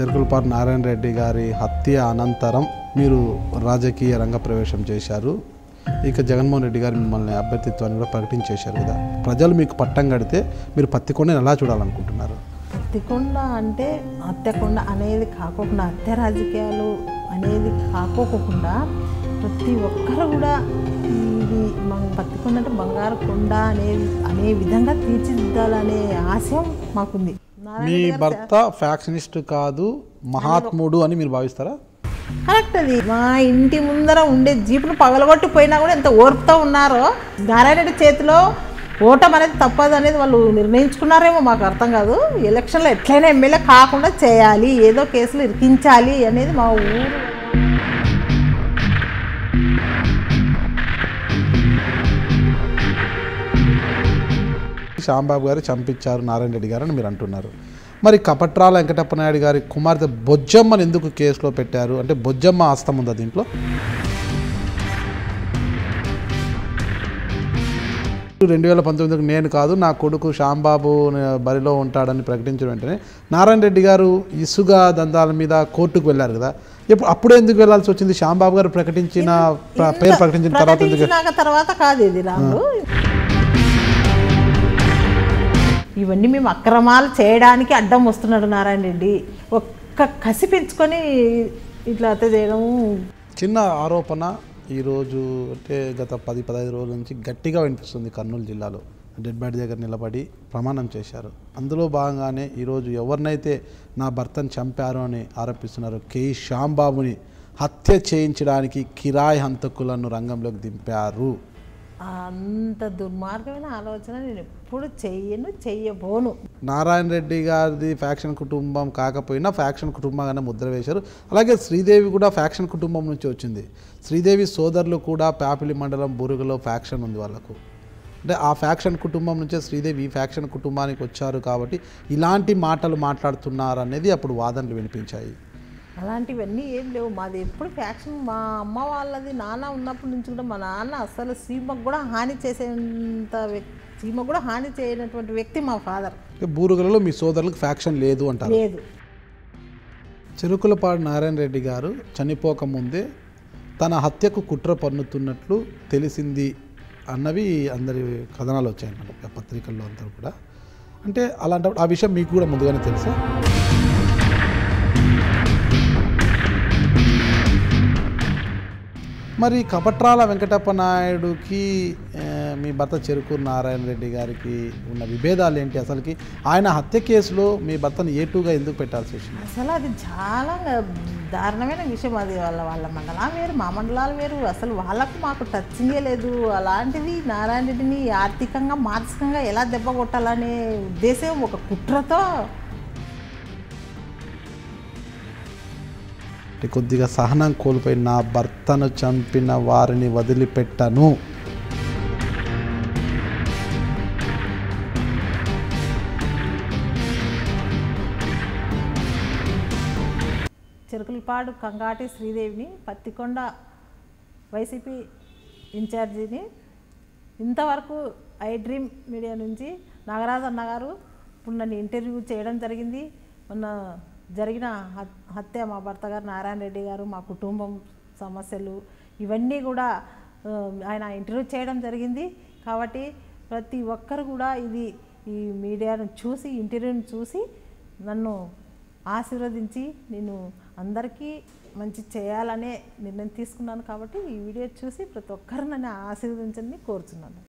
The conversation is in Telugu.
చెరుకులపాటి నారాయణ రెడ్డి గారి హత్య అనంతరం మీరు రాజకీయ రంగ ప్రవేశం చేశారు ఇక జగన్మోహన్ రెడ్డి గారు మిమ్మల్ని అభ్యర్థిత్వాన్ని కూడా ప్రకటించేశారు కదా ప్రజలు మీకు పట్టం కడితే మీరు పత్తికొండని ఎలా చూడాలనుకుంటున్నారు హత్యకొండ అంటే హత్యకొండ అనేది కాకోకుండా హత్య రాజకీయాలు అనేది కాకోకుండా ప్రతి ఒక్కరు కూడా ఇది మన పత్తికొండ అంటే బంగారు కొండ అనేది అనే విధంగా తీర్చిదిద్దాలనే ఆశయం మాకుంది మీ భర్త ఫ్యాక్షనిస్ట్ కాదు మహాత్ముడు అని మీరు భావిస్తారా కరెక్ట్ అది మా ఇంటి ముందర ఉండే జీపును పగలగొట్టి పోయినా కూడా ఎంత ఓర్పుతో ఉన్నారో నారాయణ చేతిలో ఓటం అనేది తప్పదు అనేది వాళ్ళు నిర్ణయించుకున్నారేమో మాకు అర్థం కాదు ఎలక్షన్లో ఎట్లయినా ఎమ్మెల్యే కాకుండా చేయాలి ఏదో కేసులు ఇరికించాలి అనేది మా ఊరు శ్యాంబాబు గారు చంపించారు నారాయణ రెడ్డి గారు అని మీరు అంటున్నారు మరి కపట్రాల వెంకటప్ప నాయుడు గారి కుమార్తె బొజ్జమ్మని ఎందుకు కేసులో పెట్టారు అంటే బొజ్జమ్మ హస్తం ఉందా దీంట్లో రెండు వేల పంతొమ్మిదికి నేను కాదు నా కొడుకు శ్యాంబాబు బరిలో ఉంటాడని ప్రకటించిన వెంటనే నారాయణ రెడ్డి గారు ఇసుగా దందాల మీద కోర్టుకు వెళ్ళారు కదా ఇప్పుడు అప్పుడు ఎందుకు వెళ్ళాల్సి వచ్చింది శ్యాంబాబు గారు ప్రకటించిన ప్ర- పేరు ప్రకటించిన తర్వాత ఎందుకు ప్రకటించినాక తర్వాత కాదు ఇది రాముడు ఇవన్నీ మేము అక్రమాలు చేయడానికి అడ్డం వస్తున్నాడు నారాయణ రెడ్డి ఒక్క కసి పెంచుకొని ఇట్లా హత్య చేయడం చిన్న ఆరోపణ ఈరోజు అంటే గత పది పదహైదు రోజుల నుంచి గట్టిగా వినిపిస్తుంది కర్నూలు జిల్లాలో డెడ్ బాడీ దగ్గర నిలబడి ప్రమాణం చేశారు అందులో భాగంగానే ఈరోజు ఎవరినైతే నా భర్తను చంపారు అని ఆరోపిస్తున్నారు కే శ్యాంబాబుని హత్య చేయించడానికి కిరాయి హంతకులను రంగంలోకి దింపారు అంత దుర్మార్గమైన ఆలోచన నేను ఎప్పుడు చెయ్యను చెయ్యబోను నారాయణ రెడ్డి గారిది ఫ్యాక్షన్ కుటుంబం కాకపోయినా ఫ్యాక్షన్ కుటుంబంగానే ముద్ర వేశారు అలాగే శ్రీదేవి కూడా ఫ్యాక్షన్ కుటుంబం నుంచి వచ్చింది శ్రీదేవి సోదరులు కూడా ప్యాపిలి మండలం బురుగులో ఫ్యాక్షన్ ఉంది వాళ్ళకు అంటే ఆ ఫ్యాక్షన్ కుటుంబం నుంచే శ్రీదేవి ఈ ఫ్యాక్షన్ కుటుంబానికి వచ్చారు కాబట్టి ఇలాంటి మాటలు మాట్లాడుతున్నారు అనేది అప్పుడు వాదనలు వినిపించాయి అలాంటివన్నీ ఏం లేవు మాది ఎప్పుడు ఫ్యాక్షన్ మా అమ్మ వాళ్ళది నాన్న ఉన్నప్పటి నుంచి కూడా మా నాన్న అసలు సీమకు కూడా హాని చేసేంత వ్యక్తి సీమకు కూడా హాని చేయనటువంటి వ్యక్తి మా ఫాదర్ అంటే బూరుగులలో మీ సోదరులకు ఫ్యాక్షన్ లేదు అంటారు లేదు చెరుకులపాడు నారాయణ రెడ్డి గారు చనిపోకముందే తన హత్యకు కుట్ర పన్నుతున్నట్లు తెలిసింది అన్నవి అందరి కథనాలు వచ్చాయన్నమాట పత్రికల్లో అంతా కూడా అంటే అలాంటప్పుడు ఆ విషయం మీకు కూడా ముందుగానే తెలుసా మరి కపట్రాల వెంకటప్ప నాయుడుకి ఆ, మీ భర్త చెరుకూరు నారాయణ రెడ్డి గారికి ఉన్న విభేదాలు ఏంటి అసలుకి ఆయన హత్య కేసులో మీ భర్తను ఏటుగా ఎందుకు పెట్టాల్సి వచ్చింది అసలు అది చాలా దారుణమైన విషయం అది వాళ్ళ వాళ్ళ మండలం వేరు మా మండలాలు వేరు అసలు వాళ్ళకు మాకు టచ్చింగే లేదు అలాంటిది నారాయణ రెడ్డిని ఆర్థికంగా మానసికంగా ఎలా దెబ్బ కొట్టాలనే ఉద్దేశం ఒక కుట్రతో అంటే కొద్దిగా సహనం కోల్పోయి నా భర్తను చంపిన వారిని వదిలిపెట్టను చెరుకులపాడు కంగాటి శ్రీదేవిని పత్తికొండ వైసీపీ ఇన్ఛార్జిని ఇంతవరకు ఐ డ్రీమ్ మీడియా నుంచి నాగరాజు అన్న గారు ఇప్పుడు నన్ను ఇంటర్వ్యూ చేయడం జరిగింది మొన్న జరిగిన హత్- హత్య మా భర్త గారు నారాయణ రెడ్డి గారు మా కుటుంబం సమస్యలు ఇవన్నీ కూడా ఆ, ఆయన ఇంటర్వ్యూ చేయడం జరిగింది కాబట్టి ప్రతి ఒక్కరు కూడా ఇది ఈ మీడియాను చూసి ఇంటర్వ్యూని చూసి నన్ను ఆశీర్వదించి నేను అందరికీ మంచి చేయాలనే నిర్ణయం తీసుకున్నాను కాబట్టి ఈ వీడియో చూసి ప్రతి ఒక్కరు నన్ను ఆశీర్వదించని కోరుచున్నాను